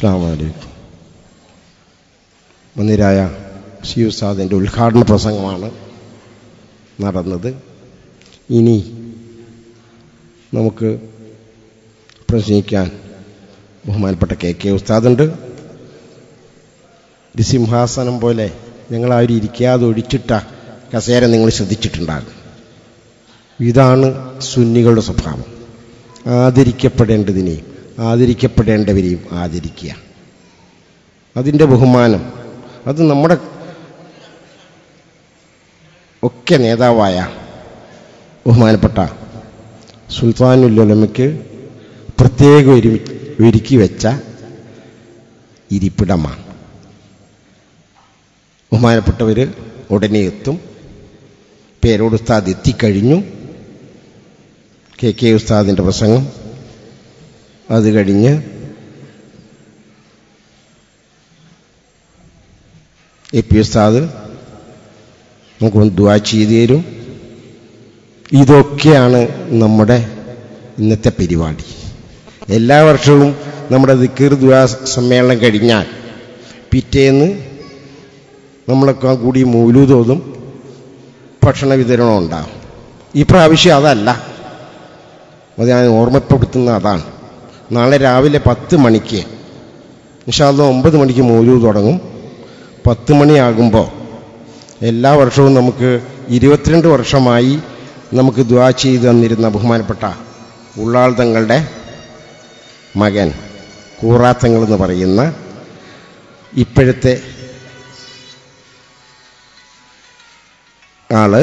അസ്സാം വലൈക്കും മന്ദിരായ സി ഉസ്താദിൻ്റെ ഉദ്ഘാടന പ്രസംഗമാണ് നടന്നത് ഇനി നമുക്ക് പ്രസംഗിക്കാൻ ബഹുമാനപ്പെട്ട കെ കെ ഉസ്താദുണ്ട് ഒരു സിംഹാസനം പോലെ ഞങ്ങളാരും ഇരിക്കാതെ ഒഴിച്ചിട്ട കസേര നിങ്ങൾ ശ്രദ്ധിച്ചിട്ടുണ്ടാകും ഇതാണ് സുന്നികളുടെ സ്വഭാവം ആദരിക്കപ്പെടേണ്ടതിനെയും ആദരിക്കപ്പെടേണ്ടവരെയും ആദരിക്കുക അതിൻ്റെ ബഹുമാനം അത് നമ്മുടെ ഒക്കെ നേതാവായ ബഹുമാനപ്പെട്ട സുൽത്താനുല്ലമയ്ക്ക് പ്രത്യേകം ഒരു ഒരുക്കി വെച്ച ഇരിപ്പിടമാണ് ബഹുമാനപ്പെട്ടവർ ഉടനെ എത്തും പേരോട് ഉസ്താദ് എത്തിക്കഴിഞ്ഞു കെ കെ ഉസ്താദിൻ്റെ പ്രസംഗം അത് കഴിഞ്ഞ് എ പി ഉസ്താദ് നമുക്ക് ദുവാ ചെയ്തു തരും ഇതൊക്കെയാണ് നമ്മുടെ ഇന്നത്തെ പരിപാടി എല്ലാ വർഷവും നമ്മുടെ ദിക്കീർ ദുവാ സമ്മേളനം കഴിഞ്ഞാൽ പിറ്റേന്ന് നമ്മളൊക്കെ കൂടി മൂലൂതോതും ഭക്ഷണ വിതരണം ഉണ്ടാകും ഈ പ്രാവശ്യം അതല്ല അത് ഞാൻ ഓർമ്മപ്പെടുത്തുന്ന അതാണ് നാളെ രാവിലെ പത്ത് മണിക്ക് നിഷാദ് ഒമ്പത് മണിക്ക് മൂലൂ തുടങ്ങും പത്ത് മണിയാകുമ്പോൾ എല്ലാ വർഷവും നമുക്ക് ഇരുപത്തിരണ്ട് വർഷമായി നമുക്ക് ദ്വാ ചെയ്തു തന്നിരുന്ന ബഹുമാനപ്പെട്ട ഉള്ളാൾ തങ്ങളുടെ മകൻ കൂറാത്തങ്ങൾ എന്ന് പറയുന്ന ഇപ്പോഴത്തെ ആള്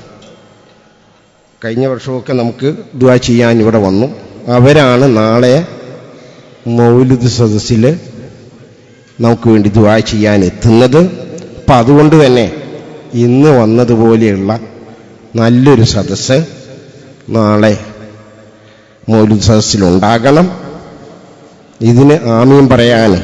കഴിഞ്ഞ വർഷമൊക്കെ നമുക്ക് ദ്വാ ചെയ്യാൻ ഇവിടെ വന്നു അവരാണ് നാളെ മൗലിദ് സദസ്സിൽ നമുക്ക് വേണ്ടി ദ്വാ ചെയ്യാൻ എത്തുന്നത് അപ്പം അതുകൊണ്ട് തന്നെ ഇന്ന് വന്നതുപോലെയുള്ള നല്ലൊരു സദസ്സ് നാളെ മൗലിദ് സദസ്സിലുണ്ടാകണം ഇതിന് ആമീൻ പറയാനും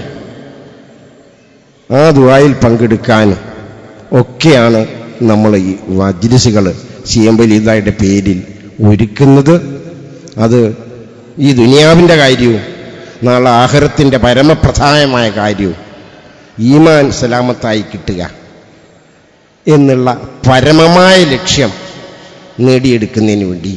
ആ ദുവായിൽ പങ്കെടുക്കാനും ഒക്കെയാണ് നമ്മൾ ഈ മജ്ലിസുകൾ സിയമ്പലീതായുടെ പേരിൽ ഒരുക്കുന്നത് അത് ഈ ദുനിയാവിൻ്റെ കാര്യവും നാളെ ആഹരത്തിൻ്റെ പരമപ്രധാനമായ കാര്യവും ഈമാൻ സലാമത്തായി കിട്ടുക എന്നുള്ള പരമമായ ലക്ഷ്യം നേടിയെടുക്കുന്നതിന് വേണ്ടി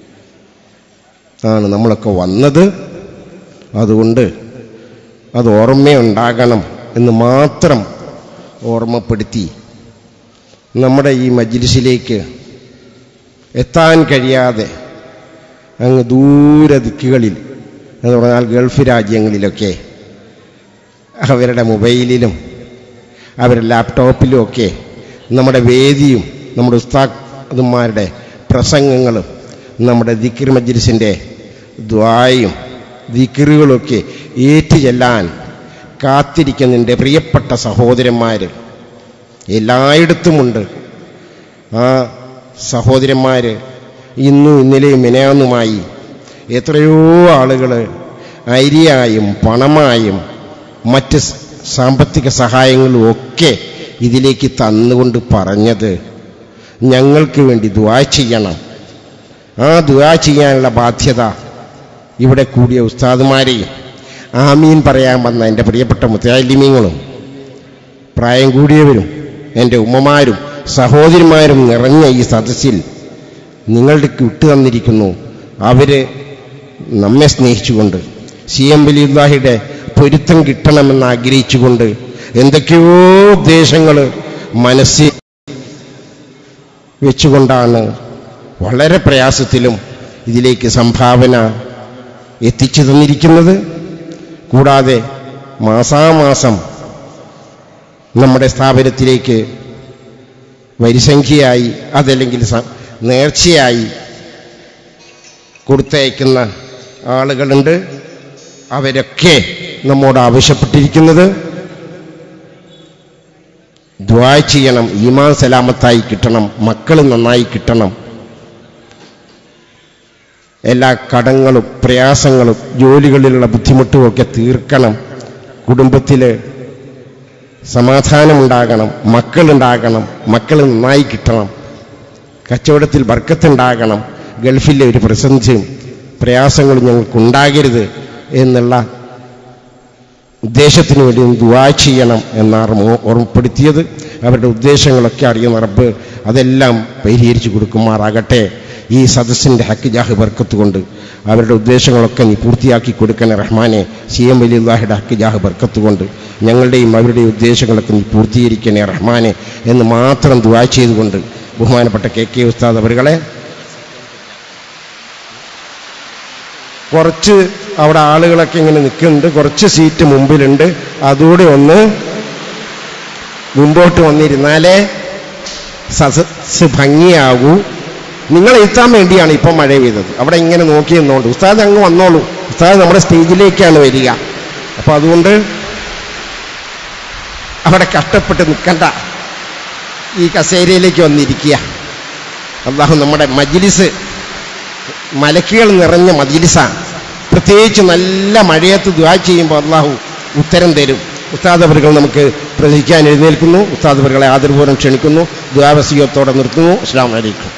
ആണ് നമ്മളൊക്കെ വന്നത് അതുകൊണ്ട് അത് ഓർമ്മയുണ്ടാകണം എന്ന് മാത്രം ഓർമ്മപ്പെടുത്തി നമ്മുടെ ഈ മജ്ലിസിലേക്ക് എത്താൻ കഴിയാതെ അങ്ങ് ദൂര ദിക്കുകളിൽ എന്ന് പറഞ്ഞാൽ ഗൾഫ് രാജ്യങ്ങളിലൊക്കെ അവരുടെ മൊബൈലിലും അവരുടെ ലാപ്ടോപ്പിലും ഒക്കെ നമ്മുടെ വേദിയും നമ്മുടെ ഉസ്താദന്മാരുടെ പ്രസംഗങ്ങളും നമ്മുടെ ദിക്കിർ മജ്ലിസിൻ്റെ ദ്വായും ദിക്കറുകളൊക്കെ ഏറ്റു ചെല്ലാൻ കാത്തിരിക്കുന്നതിൻ്റെ പ്രിയപ്പെട്ട സഹോദരന്മാർ എല്ലായിടത്തുമുണ്ട് ആ സഹോദരന്മാർ ഇന്നും ഇന്നലെയും മിനയാന്നുമായി എത്രയോ ആളുകൾ അരിയായും പണമായും മറ്റ് സാമ്പത്തിക സഹായങ്ങളും ഒക്കെ ഇതിലേക്ക് തന്നുകൊണ്ട് പറഞ്ഞത് ഞങ്ങൾക്ക് വേണ്ടി ദുവാ ചെയ്യണം ആ ദുവാ ചെയ്യാനുള്ള ബാധ്യത ഇവിടെ കൂടിയ ഉസ്താദുമാരെയും ആമീൻ പറയാൻ വന്ന എൻ്റെ പ്രിയപ്പെട്ട മുത്താലിമീങ്ങളും പ്രായം കൂടിയവരും എൻ്റെ ഉമ്മമാരും സഹോദരിമാരും നിറഞ്ഞ ഈ സദസ്സിൽ നിങ്ങളുടെ വിട്ടു തന്നിരിക്കുന്നു അവര് നമ്മെ സ്നേഹിച്ചുകൊണ്ട് സി എം വലിയുല്ലാഹിയുടെ പൊരുത്തം കിട്ടണമെന്ന് ആഗ്രഹിച്ചുകൊണ്ട് എന്തൊക്കെയോ ഉദ്ദേശങ്ങൾ മനസ്സിൽ വെച്ചുകൊണ്ടാണ് വളരെ പ്രയാസത്തിലും ഇതിലേക്ക് സംഭാവന എത്തിച്ചു തന്നിരിക്കുന്നത് കൂടാതെ മാസാമാസം നമ്മുടെ സ്ഥാപനത്തിലേക്ക് വരിസംഖ്യയായി അതല്ലെങ്കിൽ നേർച്ചയായി കൊടുത്തയക്കുന്ന ആളുകളുണ്ട് അവരൊക്കെ നമ്മോട് ആവശ്യപ്പെട്ടിരിക്കുന്നത് ദ്വാ ചെയ്യണം ഈമാൻ സലാമത്തായി കിട്ടണം മക്കൾ നന്നായി കിട്ടണം എല്ലാ കടങ്ങളും പ്രയാസങ്ങളും ജോലികളിലുള്ള ബുദ്ധിമുട്ടും ഒക്കെ തീർക്കണം കുടുംബത്തിൽ സമാധാനമുണ്ടാകണം മക്കളുണ്ടാകണം മക്കൾ നന്നായി കിട്ടണം കച്ചവടത്തിൽ ബർക്കത്തുണ്ടാകണം ഗൾഫിലെ ഒരു പ്രതിസന്ധിയും പ്രയാസങ്ങളും ഞങ്ങൾക്കുണ്ടാകരുത് എന്നുള്ള ഉദ്ദേശത്തിന് വേണ്ടി ഒന്ന് ദുവാ ചെയ്യണം എന്നാണ് മോ- ഓർമ്മപ്പെടുത്തിയത് അവരുടെ ഉദ്ദേശങ്ങളൊക്കെ അറിയുന്ന റബ്ബ് അതെല്ലാം പരിഹരിച്ചു കൊടുക്കുമാറാകട്ടെ ഈ സദസ്സിൻ്റെ ഹക്ക് ജാഹ് ബർക്കത്ത് കൊണ്ട് അവരുടെ ഉദ്ദേശങ്ങളൊക്കെ നീ പൂർത്തിയാക്കി കൊടുക്കണേ റഹ്മാനെ സി എം വലിയുല്ലാഹിയുടെ ഹക്ക് ജാഹ് ബർക്കത്ത് കൊണ്ട് ഞങ്ങളുടെയും അവരുടെയും ഉദ്ദേശങ്ങളൊക്കെ നീ പൂർത്തീകരിക്കണേ റഹ്മാനെ എന്ന് മാത്രം ദുവാ ചെയ്തുകൊണ്ട് ബഹുമാനപ്പെട്ട കെ കെ ഉസ്താദ് അവരുകളെ കുറച്ച് അവിടെ ആളുകളൊക്കെ ഇങ്ങനെ നിൽക്കുന്നുണ്ട് കുറച്ച് സീറ്റ് മുമ്പിലുണ്ട് അതുകൂടെ ഒന്ന് മുമ്പോട്ട് വന്നിരുന്നാലേ സദസ് ഭംഗിയാകൂ നിങ്ങൾ എത്താൻ വേണ്ടിയാണ് ഇപ്പം മഴ പെയ്തത് അവിടെ ഇങ്ങനെ നോക്കി നിന്നോണ്ട് ഉസ്താദ് അങ്ങ് വന്നോളൂ ഉസ്താദ് നമ്മുടെ സ്റ്റേജിലേക്കാണ് വരിക അപ്പോൾ അതുകൊണ്ട് അവിടെ കഷ്ടപ്പെട്ട് നിൽക്കണ്ട ഈ കസേരയിലേക്ക് വന്നിരിക്കുക അള്ളാഹു നമ്മുടെ മജ്ലിസ് മലക്കുകൾ നിറഞ്ഞ മജിലിസാണ് പ്രത്യേകിച്ച് നല്ല മഴയത്ത് ദ്വാ ചെയ്യുമ്പോൾ അള്ളാഹു ഉത്തരം തരും ഉസ്താദവറുകൾ നമുക്ക് പ്രവചിക്കാൻ എഴുന്നേൽക്കുന്നു ഉസ്താദവറുകളെ ആദരപൂർവ്വം ക്ഷണിക്കുന്നു ദ്വാവസീയത്തോടെ നിർത്തുന്നു അസ്സാം വലൈക്കും